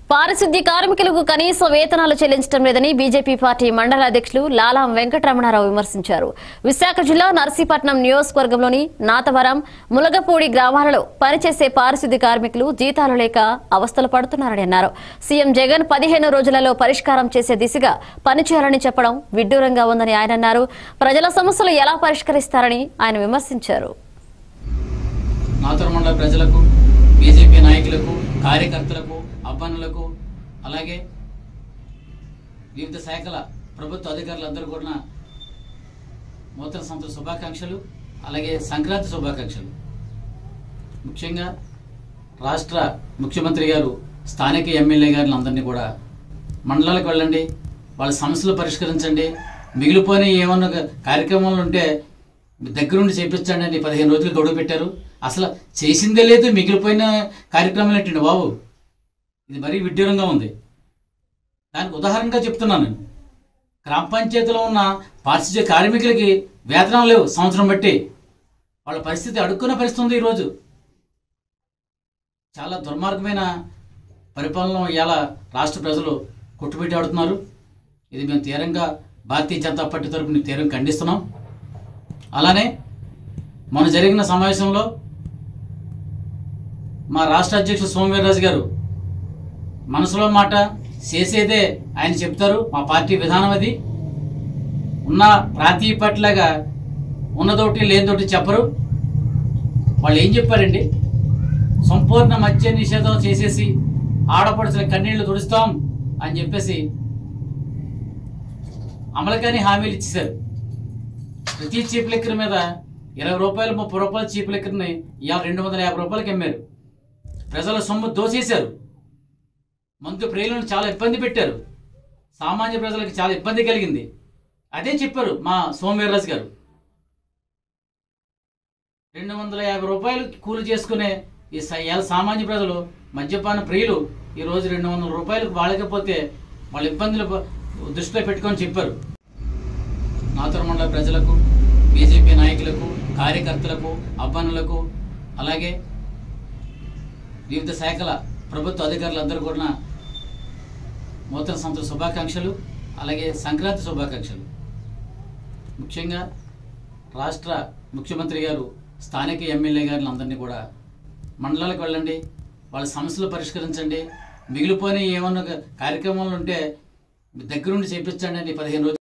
పారిశుద్ధ్య కార్మికులకు కనీస వేతనాలు చెల్లించడం లేదని బీజేపీ పార్టీ మండల అధ్యక్షులు లాలాం వెంకటరమణారావు విమర్శించారు విశాఖ జిల్లా నర్సీపట్నం నియోజకవర్గంలోని నాతవరం ములగపూడి గ్రామాలలో పనిచేసే పారిశుద్ధ్య కార్మికులు జీతాలు లేక అవస్థలు పడుతున్నారని అన్నారు సీఎం జగన్ పదిహేను రోజులలో పరిష్కారం చేసే దిశగా పనిచేయాలని చెప్పడం విడ్డూరంగా ఉందని ఆయన అన్నారు ప్రజల సమస్యలు ఎలా పరిష్కరిస్తారని ఆయన విమర్శించారు నాతూరు మండల ప్రజలకు బీజేపీ నాయకులకు కార్యకర్తలకు అబ్బానులకు అలాగే వివిధ శాఖల ప్రభుత్వ అధికారులందరూ కూడా నూతన సంవత్సర శుభాకాంక్షలు అలాగే సంక్రాంతి శుభాకాంక్షలు ముఖ్యంగా రాష్ట్ర ముఖ్యమంత్రి గారు స్థానిక ఎమ్మెల్యే గారిని అందరినీ కూడా మండలాలకు వెళ్ళండి వాళ్ళ సమస్యలు పరిష్కరించండి మిగిలిపోయిన ఏమన్నా కార్యక్రమాలు ఉంటే మీ దగ్గరుండి చేపించండి అని పదిహేను రోజులు గడువు పెట్టారు అసలు చేసిందే లేదు మిగిలిపోయిన కార్యక్రమాలు ఏంటండి బాబు ఇది మరీ విడ్డూరంగా ఉంది దానికి ఉదాహరణగా చెప్తున్నాను నేను గ్రామ పంచాయతీలో ఉన్న పారిశుధ్య కార్మికులకి వేతనాలు లేవు సంవత్సరం బట్టి వాళ్ళ పరిస్థితి అడుక్కునే పరిస్థితి ఉంది ఈరోజు చాలా దుర్మార్గమైన పరిపాలన ఇవాళ రాష్ట్ర ప్రజలు కొట్టుబెట్టి ఆడుతున్నారు ఇది మేము తీవ్రంగా భారతీయ జనతా పార్టీ తరపున తీవ్రంగా ఖండిస్తున్నాం అలానే మొన్న జరిగిన సమావేశంలో మా రాష్ట్ర అధ్యక్షుడు సోమవీర్రాజు గారు మనసులో మాట చేసేదే ఆయన చెప్తారు మా పార్టీ విధానం అది ఉన్న ప్రాంతీయ పట్లాగా ఉన్నదోటి లేనిదోటి చెప్పరు వాళ్ళు ఏం చెప్పారండి సంపూర్ణ మద్య నిషేధం చేసేసి ఆడపడుచుల కన్నీళ్లు తుడుస్తాం అని చెప్పేసి అమలుకాని హామీలు ఇచ్చేశారు ప్రతి చీప్ లిక్కర్ మీద ఇరవై రూపాయలు ముప్పై రూపాయల చీప్ లిక్కర్ని ఇవాళ రెండు వందల యాభై రూపాయలకి అమ్మారు ప్రజల సొమ్ము దోచేశారు మందు ప్రియులను చాలా ఇబ్బంది పెట్టారు సామాన్య ప్రజలకు చాలా ఇబ్బంది కలిగింది అదే చెప్పారు మా సోమవీర్రాజు గారు రెండు వందల యాభై రూపాయలు కూలి చేసుకునే ఈ స- ఇవాళ సామాన్య ప్రజలు మద్యపాన ప్రియులు ఈ రోజు రెండు వందల రూపాయలకు వాడకపోతే వాళ్ళ ఇబ్బందులు ప- దృష్టిలో పెట్టుకొని చెప్పారు నాతూరు మండల ప్రజలకు బీజేపీ నాయకులకు కార్యకర్తలకు అబ్బానులకు అలాగే వివిధ శాఖల ప్రభుత్వ అధికారులందరూ కూడా నూతన సంవత్సర శుభాకాంక్షలు అలాగే సంక్రాంతి శుభాకాంక్షలు ముఖ్యంగా రాష్ట్ర ముఖ్యమంత్రి గారు స్థానిక ఎమ్మెల్యే గారిని అందరినీ కూడా మండలాలకు వెళ్ళండి వాళ్ళ సమస్యలు పరిష్కరించండి మిగిలిపోయిన ఏమన్నా కార్యక్రమాలు ఉంటే మీ దగ్గరుండి చేపించండి అని పదిహేను రోజులు